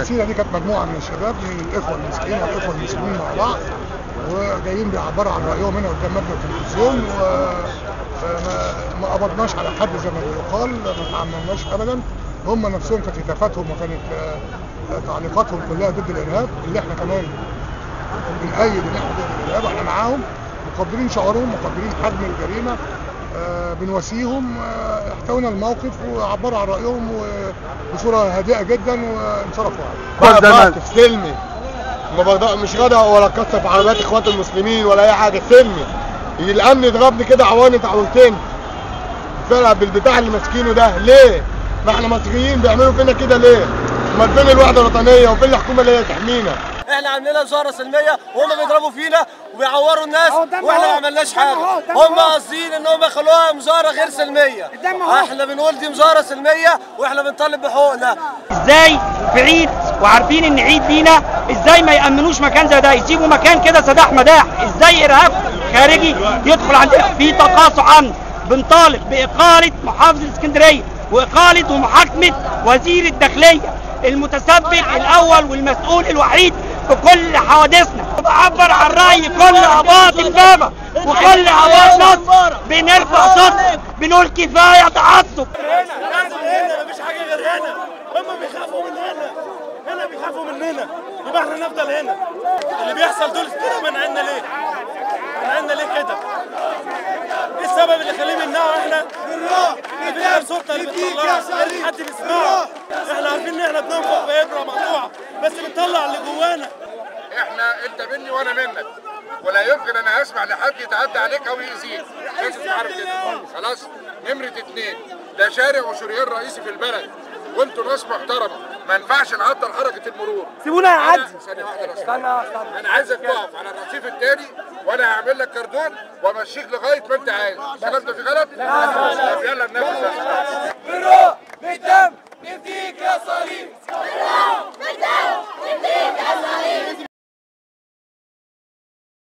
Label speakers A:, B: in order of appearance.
A: القصيده دي كانت مجموعه من الشباب من الاخوه المسيحيين والاخوه المسلمين مع بعض وجايين بيعبروا عن رايهم هنا قدام مبنى التلفزيون وما ما قبضناش على حد زي ما بيقال ما تعاملناش ابدا هم نفسهم كانت هتافاتهم وكانت آه، تعليقاتهم كلها ضد الارهاب اللي احنا كمان بنأيد ان احنا ضد الارهاب احنا معاهم مقدرين شعورهم مقدرين حجم الجريمه آه، بنواسيهم آه، احتوينا الموقف وعبروا عن رايهم و- بصوره هادئه جدا وانصرفوا يعني.
B: بقى موقف سلمي ما بقدر مش غدا ولا كسر في عربيات اخوات المسلمين ولا اي حاجه سلمي يجي الامن يضربني كده عواني تعويلتين فرقه بالبتاع اللي ماسكينه ده ليه؟ ما احنا مصريين بيعملوا فينا كده ليه؟ امال فين الوحده الوطنيه وفين الحكومه اللي هي تحمينا؟
C: احنا عاملين لها مظاهره سلميه وهم بيضربوا فينا وبيعوروا الناس
D: قدام
C: واحنا ما
D: أهو.
C: عملناش
D: قدام
C: حاجه
D: أهو. قدام
C: هم
D: أهو.
C: قاصدين ان هم يخلوها مظاهره غير سلميه
D: قدام أهو.
C: احنا بنقول دي مظاهره سلميه واحنا بنطالب بحقوقنا
E: ازاي في عيد وعارفين ان عيد لينا ازاي ما يامنوش مكان زي ده يسيبوا مكان كده سداح مداح ازاي ارهاب خارجي يدخل عندنا في تقاطع امن بنطالب باقاله محافظ الاسكندريه واقاله ومحاكمه وزير الداخليه المتسبب الاول والمسؤول الوحيد في كل حوادثنا بعبر عن راي كل اباط البابا وكل اباط مصر بنرفع صوتنا بنقول كفايه تعصب
C: لازم هنا مفيش حاجه غير هنا هم بيخافوا من هنا هنا بيخافوا مننا يبقى احنا نفضل هنا اللي بيحصل دول كده منعنا ليه؟ منعنا ليه كده؟ ايه السبب اللي خليه يمنعوا احنا؟ مفيش غير صوتنا اللي بنطلعه غير حد بيسمعه احنا عارفين ان احنا بننفخ في ابره مقطوعه بس بنطلع اللي جوانا
F: احنا انت مني وانا منك ولا يمكن انا اسمح لحد يتعدى عليك او يأذيك لازم تعرف كده خلاص نمرة اتنين ده شارع وشريان رئيسي في البلد وانتوا ناس محترمه ما ينفعش نعطل حركه المرور
D: سيبونا نعدي.
F: أنا- ثانيه واحده بس انا عايزك تقف على الرصيف التاني وانا هعمل لك كردون وامشيك لغايه ما انت عايز الكلام ده في غلط؟ لا يلا ننفذ